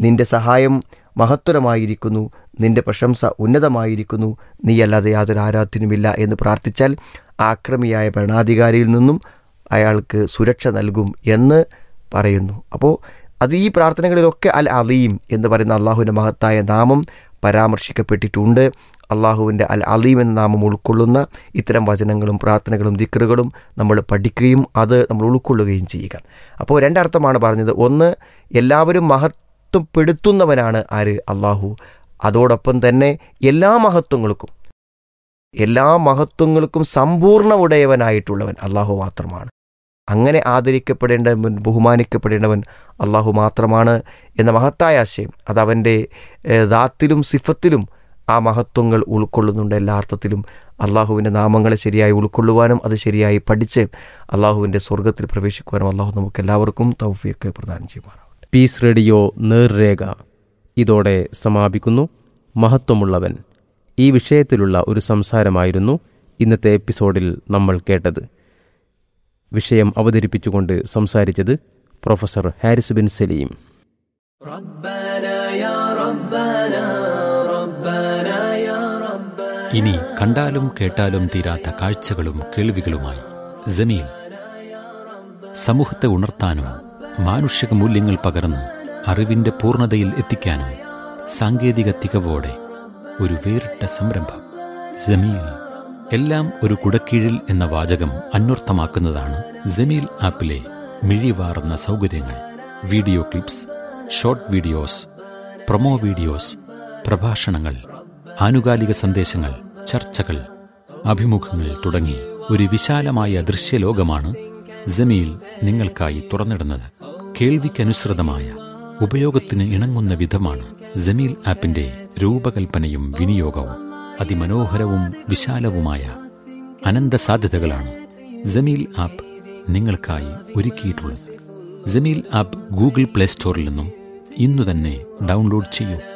നിന്റെ സഹായം മഹത്വരമായിരിക്കുന്നു നിന്റെ പ്രശംസ ഉന്നതമായിരിക്കുന്നു നീയല്ലാതെ യാതൊരു ആരാധ്യനുമില്ല എന്ന് പ്രാർത്ഥിച്ചാൽ ആക്രമിയായ ഭരണാധികാരിയിൽ നിന്നും അയാൾക്ക് സുരക്ഷ നൽകും എന്ന് പറയുന്നു അപ്പോൾ അത് ഈ പ്രാർത്ഥനകളിലൊക്കെ അൽ അലീം എന്ന് പറയുന്ന അള്ളാഹുവിൻ്റെ മഹത്തായ നാമം പരാമർശിക്കപ്പെട്ടിട്ടുണ്ട് അള്ളാഹുവിൻ്റെ അൽ അലീം എന്ന നാമം ഉൾക്കൊള്ളുന്ന ഇത്തരം വചനങ്ങളും പ്രാർത്ഥനകളും ദിക്കറുകളും നമ്മൾ പഠിക്കുകയും അത് നമ്മൾ ഉൾക്കൊള്ളുകയും ചെയ്യുക അപ്പോൾ രണ്ടർത്ഥമാണ് പറഞ്ഞത് ഒന്ന് എല്ലാവരും മഹത്വപ്പെടുത്തുന്നവനാണ് ആര് അള്ളാഹു അതോടൊപ്പം തന്നെ എല്ലാ മഹത്വങ്ങൾക്കും എല്ലാ മഹത്വങ്ങൾക്കും സമ്പൂർണ്ണ ഉടയവനായിട്ടുള്ളവൻ അള്ളാഹു മാത്രമാണ് അങ്ങനെ ആദരിക്കപ്പെടേണ്ടവൻ ബഹുമാനിക്കപ്പെടേണ്ടവൻ അള്ളാഹു മാത്രമാണ് എന്ന മഹത്തായ ആശയം അത് അവൻ്റെ ദാത്തിലും സിഫത്തിലും ആ മഹത്വങ്ങൾ ഉൾക്കൊള്ളുന്നുണ്ട് എല്ലാ അർത്ഥത്തിലും അള്ളാഹുവിൻ്റെ നാമങ്ങളെ ശരിയായി ഉൾക്കൊള്ളുവാനും അത് ശരിയായി പഠിച്ച് അള്ളാഹുവിൻ്റെ സ്വർഗത്തിൽ പ്രവേശിക്കുവാനും അള്ളാഹു നമുക്ക് എല്ലാവർക്കും തൗഫിയൊക്കെ പ്രദാനം ചെയ്യുമാറാവട്ടെ പീസ് റേഡിയോ നേർരേഖ ഇതോടെ സമാപിക്കുന്നു മഹത്വമുള്ളവൻ ഈ വിഷയത്തിലുള്ള ഒരു സംസാരമായിരുന്നു ഇന്നത്തെ എപ്പിസോഡിൽ നമ്മൾ കേട്ടത് വിഷയം അവതരിപ്പിച്ചുകൊണ്ട് സംസാരിച്ചത് പ്രൊഫസർ ഹാരിസ് ബിൻ സലീം ഇനി കണ്ടാലും കേട്ടാലും തീരാത്ത കാഴ്ചകളും കേൾവികളുമായി ജമീൽ സമൂഹത്തെ ഉണർത്താനും മാനുഷിക മൂല്യങ്ങൾ പകർന്ന് അറിവിന്റെ പൂർണ്ണതയിൽ എത്തിക്കാനും സാങ്കേതിക തികവോടെ ഒരു വേറിട്ട സംരംഭം ജമീൽ എല്ലാം ഒരു കുടക്കീഴിൽ എന്ന വാചകം അന്വർത്ഥമാക്കുന്നതാണ് ജമീൽ ആപ്പിലെ മിഴിവാർന്ന സൗകര്യങ്ങൾ video clips short videos promo videos പ്രഭാഷണങ്ങൾ ആനുകാലിക സന്ദേശങ്ങൾ ചർച്ചകൾ അഭിമുഖങ്ങൾ തുടങ്ങി ഒരു വിശാലമായ ദൃശ്യലോകമാണ് ജമീൽ നിങ്ങൾക്കായി തുറന്നിടുന്നത് കേൾവിക്കനുസൃതമായ ഉപയോഗത്തിന് ഇണങ്ങുന്ന വിധമാണ് ജമീൽ ആപ്പിന്റെ രൂപകൽപ്പനയും വിനിയോഗവും അതിമനോഹരവും വിശാലവുമായ അനന്ത സാധ്യതകളാണ് ജമീൽ ആപ്പ് നിങ്ങൾക്കായി ഒരുക്കിയിട്ടുള്ളത് ജമീൽ ആപ്പ് ഗൂഗിൾ പ്ലേ സ്റ്റോറിൽ നിന്നും ഇന്നു തന്നെ ഡൗൺലോഡ് ചെയ്യൂ